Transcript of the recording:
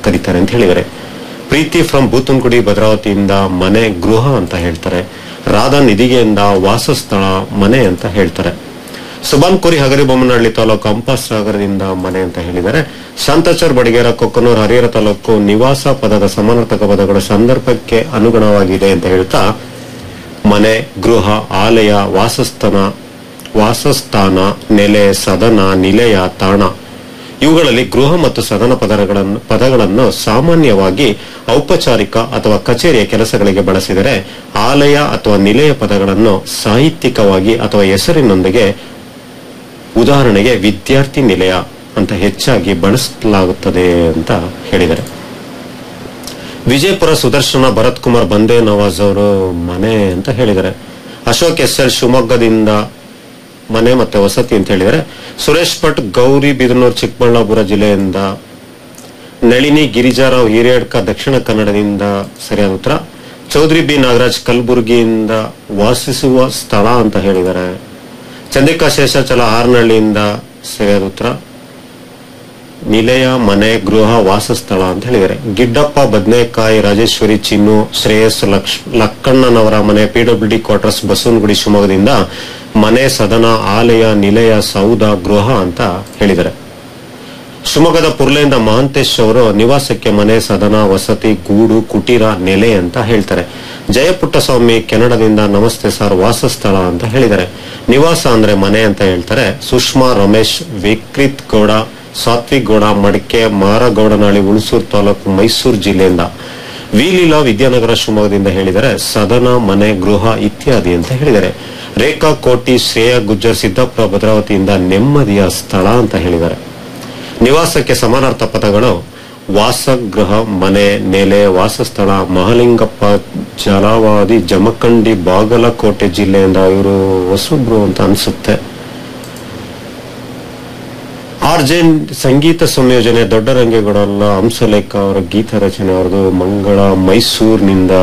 ಕರೀತಾರೆ ಅಂತ ಹೇಳಿದ್ದಾರೆ ಪ್ರೀತಿ ಫ್ರಮ್ ಬೂತನ್ಗುಡಿ ಭದ್ರಾವತಿಯಿಂದ ಮನೆ ಗೃಹ ಅಂತ ಹೇಳ್ತಾರೆ ರಾಧಾ ನಿಧಿಗೆಯಿಂದ ವಾಸಸ್ಥಳ ಮನೆ ಅಂತ ಹೇಳ್ತಾರೆ ಸುಬಾನ್ ಕೋರಿ ಹಗರಿಬೊಮ್ಮನಹಳ್ಳಿ ತಾಲೂಕು ಅಂಪಾಸ್ ಸಾಗರದಿಂದ ಮನೆ ಅಂತ ಹೇಳಿದ್ದಾರೆ ಶಾಂತಾಚಾರ್ ಬಡಿಗೇರ ಕೊಕ್ಕನೂರು ಹರಿಹರ ತಾಲೂಕು ನಿವಾಸ ಪದದ ಸಮಾನಾರ್ಥಕ ಪದಗಳು ಸಂದರ್ಭಕ್ಕೆ ಅನುಗುಣವಾಗಿದೆ ಅಂತ ಹೇಳ್ತಾ ಮನೆ ಗೃಹ ಆಲಯ ವಾಸಸ್ಥಾನ ವಾಸಸ್ಥಾನ ನೆಲೆ ಸದನ ನಿಲಯ ತಾಣ ಇವುಗಳಲ್ಲಿ ಗೃಹ ಮತ್ತು ಸದನ ಪದಗಳನ್ನು ಪದಗಳನ್ನು ಸಾಮಾನ್ಯವಾಗಿ ಔಪಚಾರಿಕ ಅಥವಾ ಕಚೇರಿಯ ಕೆಲಸಗಳಿಗೆ ಬಳಸಿದರೆ ಆಲಯ ಅಥವಾ ನಿಲಯ ಪದಗಳನ್ನು ಸಾಹಿತ್ಯಿಕವಾಗಿ ಅಥವಾ ಹೆಸರಿನೊಂದಿಗೆ ಉದಾಹರಣೆಗೆ ವಿದ್ಯಾರ್ಥಿ ನಿಲಯ ಅಂತ ಹೆಚ್ಚಾಗಿ ಬಳಸಲಾಗುತ್ತದೆ ಅಂತ ಹೇಳಿದ್ದಾರೆ ವಿಜಯಪುರ ಸುದರ್ಶನ ಭರತ್ ಕುಮಾರ್ ಬಂದೇ ನವಾಜ್ ಅವರು ಮನೆ ಅಂತ ಹೇಳಿದ್ದಾರೆ ಅಶೋಕ್ ಎಸ್ ಎಲ್ ಶಿವಮೊಗ್ಗದಿಂದ ಮನೆ ಮತ್ತೆ ವಸತಿ ಅಂತ ಹೇಳಿದರೆ ಸುರೇಶ್ ಭಟ್ ಗೌರಿ ಬಿದನೂರು ಚಿಕ್ಕಬಳ್ಳಾಪುರ ಜಿಲ್ಲೆಯಿಂದ ನಳಿನಿ ಗಿರಿಜಾರಾವ್ ಹಿರಿಯಡ್ಕ ದಕ್ಷಿಣ ಕನ್ನಡದಿಂದ ಸರಿಯಾದ ಉತ್ತರ ಚೌಧರಿ ಬಿ ನಾಗರಾಜ್ ಕಲಬುರಗಿಯಿಂದ ವಾಸಿಸುವ ಸ್ಥಳ ಅಂತ ಹೇಳಿದ್ದಾರೆ ಚಂದ್ರಿಕಾ ಶೇಷಾಚಲ ಹಾರನಹಳ್ಳಿಯಿಂದ ಸರಿಯಾದ ಉತ್ತರ ನಿಲಯ ಮನೆ ಗೃಹ ವಾಸಸ್ಥಳ ಅಂತ ಹೇಳಿದ್ದಾರೆ ಗಿಡ್ಡಪ್ಪ ಬದನೆಕಾಯಿ ರಾಜೇಶ್ವರಿ ಚಿನ್ನು ಶ್ರೇಯಸ್ ಲಕ್ಷ್ ಲಕ್ಕಣ್ಣನವರ ಮನೆ ಪಿಡಬ್ಲ್ಯೂ ಡಿ ಕ್ವಾರ್ಟರ್ಸ್ ಬಸವನಗುಡಿ ಶಿವಮೊಗ್ಗದಿಂದ ಮನೆ ಸದನ ಆಲಯ ನಿಲಯ ಸೌಧ ಗೃಹ ಅಂತ ಹೇಳಿದ್ದಾರೆ ಶಿವಮೊಗ್ಗದ ಪುರ್ಲೆಯಿಂದ ಮಹಾಂತೇಶ್ ಅವರು ನಿವಾಸಕ್ಕೆ ಮನೆ ಸದನ ವಸತಿ ಗೂಡು ಕುಟೀರ ನೆಲೆ ಅಂತ ಹೇಳ್ತಾರೆ ಜಯಪುಟ್ಟಸ್ವಾಮಿ ಕೆನಡಾದಿಂದ ನಮಸ್ತೆ ಸರ್ ವಾಸಸ್ಥಳ ಅಂತ ಹೇಳಿದ್ದಾರೆ ನಿವಾಸ ಅಂದ್ರೆ ಮನೆ ಅಂತ ಹೇಳ್ತಾರೆ ಸುಷ್ಮಾ ರಮೇಶ್ ವಿಕ್ರಿತ್ ಗೌಡ ಸಾತ್ವಿಕ್ ಗೌಡ ಮಡಿಕೆ ಮಾರಗೌಡನಹಳ್ಳಿ ಹುಣಸೂರು ತಾಲೂಕು ಮೈಸೂರು ಜಿಲ್ಲೆಯಿಂದ ವಿಲೀಲಾ ವಿದ್ಯಾನಗರ ಶಿವಮೊಗ್ಗದಿಂದ ಹೇಳಿದರೆ ಸದನ ಮನೆ ಗೃಹ ಇತ್ಯಾದಿ ಅಂತ ಹೇಳಿದ್ದಾರೆ ರೇಖಾ ಕೋಟಿ ಶ್ರೇಯಾ ಗುಜ್ಜರ್ ಸಿದ್ದಾಪುರ ಭದ್ರಾವತಿಯಿಂದ ನೆಮ್ಮದಿಯ ಸ್ಥಳ ಅಂತ ಹೇಳಿದ್ದಾರೆ ನಿವಾಸಕ್ಕೆ ಸಮಾನಾರ್ಥ ಪದಗಳು ವಾಸಗೃಹ ಮನೆ ನೆಲೆ ವಾಸಸ್ಥಳ ಮಹಲಿಂಗಪ್ಪ ಜಲವಾದಿ ಜಮಖಂಡಿ ಬಾಗಲಕೋಟೆ ಜಿಲ್ಲೆಯಿಂದ ಇವರು ಹೊಸಬ್ರು ಅಂತ ಅನ್ಸುತ್ತೆ ಆರ್ಜೆನ್ ಸಂಗೀತ ಸಂಯೋಜನೆ ದೊಡ್ಡರಂಗೇಗೌಡ ಹಂಸಲೇಖ ಅವರ ಗೀತ ರಚನೆ ಅವರದು ಮಂಗಳ ಮೈಸೂರಿನಿಂದ